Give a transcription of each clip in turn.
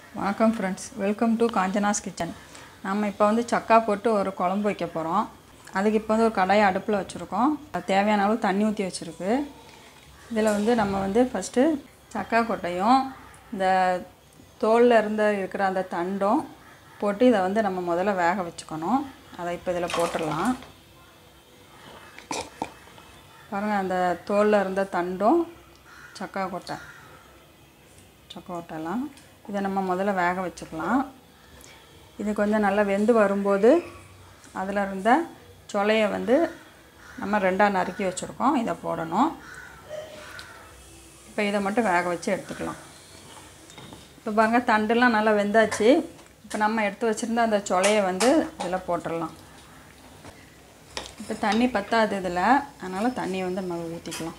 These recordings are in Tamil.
வணக்கம் friends welcome to Kanchana's kitchen நம்ம இப்போ வந்து சக்கா போட்டு ஒரு குழம்பு வைக்க போகிறோம் அதுக்கு இப்போ வந்து ஒரு கடாயை அடுப்பில் வச்சுருக்கோம் அது தேவையான அளவு தண்ணி ஊற்றி வச்சுருக்கு இதில் வந்து நம்ம வந்து ஃபஸ்ட்டு சக்கா கொட்டையும் இந்த தோலில் இருந்த இருக்கிற அந்த தண்டும் போட்டு இதை வந்து நம்ம முதல்ல வேக வச்சுக்கணும் அதை இப்போ இதில் போட்டுடலாம் பாருங்கள் அந்த தோலில் இருந்த தண்டும் சக்கா கொட்டை சக்கை கொட்டைலாம் இதை நம்ம முதல்ல வேக வச்சுக்கலாம் இது கொஞ்சம் நல்லா வெந்து வரும்போது அதில் இருந்த சொலையை வந்து நம்ம ரெண்டாக நறுக்கி வச்சுருக்கோம் இதை போடணும் இப்போ இதை மட்டும் வேக வச்சு எடுத்துக்கலாம் இப்போ பாருங்க தண்டுலாம் நல்லா வெந்தாச்சு இப்போ நம்ம எடுத்து வச்சுருந்த அந்த சொலையை வந்து இதில் போட்டுடலாம் இப்போ தண்ணி பத்தாது இதில் அதனால் தண்ணியை வந்து நம்ம ஊற்றிக்கலாம்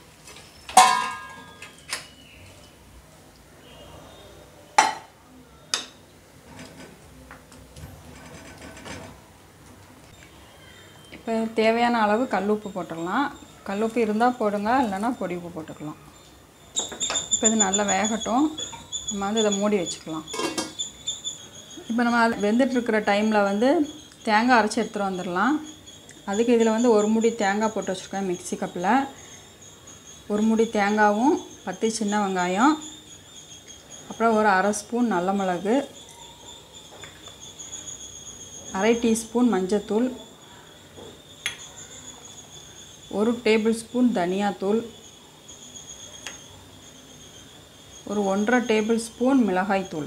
இப்போ தேவையான அளவு கல் உப்பு போட்டுடலாம் கல் உப்பு இருந்தால் போடுங்க இல்லைன்னா பொடி உப்பு போட்டுக்கலாம் இப்போ இது நல்லா வேகட்டும் நம்ம வந்து இதை மூடி வச்சுக்கலாம் இப்போ நம்ம அது வெந்துட்டுருக்கிற டைமில் வந்து தேங்காய் அரைச்சி எடுத்துகிட்டு வந்துடலாம் அதுக்கு இதில் வந்து ஒரு முடி தேங்காய் போட்டு வச்சுருக்கேன் மிக்ஸி கப்பில் ஒரு முடி தேங்காயும் பத்து சின்ன வெங்காயம் அப்புறம் ஒரு அரை ஸ்பூன் நல்ல மிளகு அரை டீஸ்பூன் மஞ்சத்தூள் ஒரு டேபிள் ஸ்பூன் தனியாத்தூள் ஒரு ஒன்றரை டேபிள் ஸ்பூன் மிளகாய்த்தூள்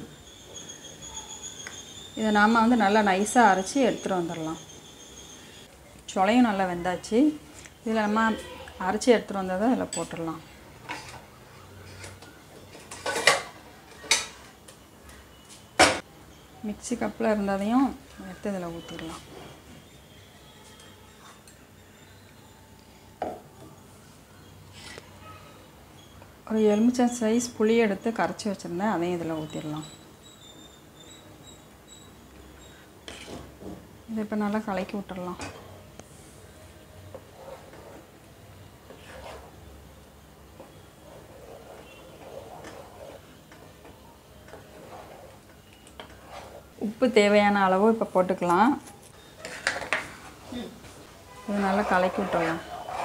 இதை நாம் வந்து நல்லா நைஸாக அரைச்சி எடுத்துகிட்டு வந்துடலாம் சொலையும் நல்லா வெந்தாச்சு இதில் நம்ம அரைச்சி எடுத்துகிட்டு வந்ததை இதில் போட்டுடலாம் மிக்ஸி கப்பில் இருந்ததையும் எடுத்து இதில் ஊற்றிடலாம் ஒரு எலுமிச்சம் சைஸ் புளி எடுத்து கரைச்சி வச்சுருந்தேன் அதையும் இதில் ஊற்றிடலாம் இதை இப்போ நல்லா கலக்கி விட்டுடலாம் உப்பு தேவையான அளவு இப்போ போட்டுக்கலாம் இது நல்லா கலக்கி விட்டுடலாம்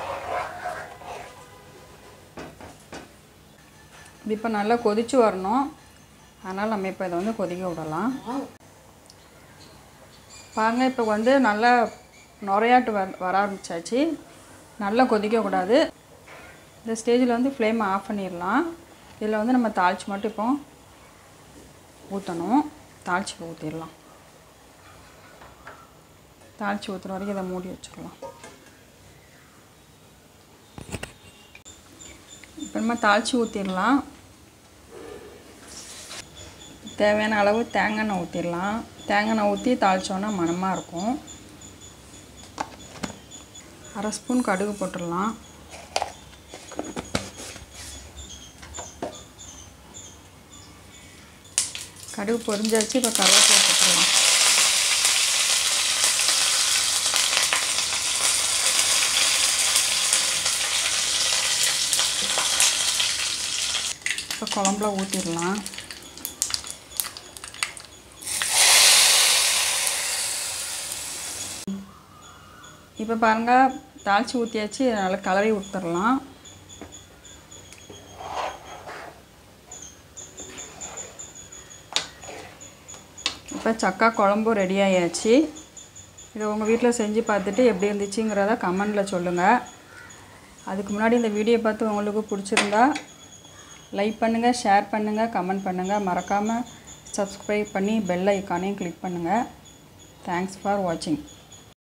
இது இப்போ நல்லா கொதிச்சு வரணும் அதனால் நம்ம இப்போ இதை வந்து கொதிக்க விடலாம் பாருங்க இப்போ வந்து நல்லா நுரையாட்டு வர வர ஆரம்பிச்சாச்சு நல்லா கொதிக்கக்கூடாது இந்த ஸ்டேஜில் வந்து ஃப்ளேமை ஆஃப் பண்ணிடலாம் இதில் வந்து நம்ம தாளித்து மட்டும் இப்போ ஊற்றணும் தாளித்து இப்போ ஊற்றிடலாம் தாளித்து ஊற்றுற வரைக்கும் இதை மூடி வச்சுக்கலாம் இப்போ நம்ம தாளித்து ஊற்றிடலாம் தேவையான அளவு தேங்காய் எண்ணெய் ஊற்றிடலாம் தேங்காய் எண்ணெய் ஊற்றி தாளித்தோன்னா மணமாக இருக்கும் அரை ஸ்பூன் கடுகு போட்டுடலாம் கடுகு பொரிஞ்சாச்சு இப்போ கருவேப்பிலை போட்டுடலாம் இப்போ குழம்புல ஊற்றிடலாம் இப்போ பாருங்கள் தாளித்து ஊற்றியாச்சு நல்லா கலரி விட்டுறலாம் இப்போ சக்கா குழம்பும் ரெடி ஆயாச்சு இதை உங்கள் வீட்டில் செஞ்சு பார்த்துட்டு எப்படி இருந்துச்சுங்கிறத கமெண்டில் சொல்லுங்கள் அதுக்கு முன்னாடி இந்த வீடியோ பார்த்து உங்களுக்கு பிடிச்சிருந்தா லைக் பண்ணுங்கள் ஷேர் பண்ணுங்கள் கமெண்ட் பண்ணுங்கள் மறக்காமல் சப்ஸ்கிரைப் பண்ணி பெல் ஐக்கானையும் கிளிக் பண்ணுங்கள் தேங்க்ஸ் ஃபார் வாட்சிங்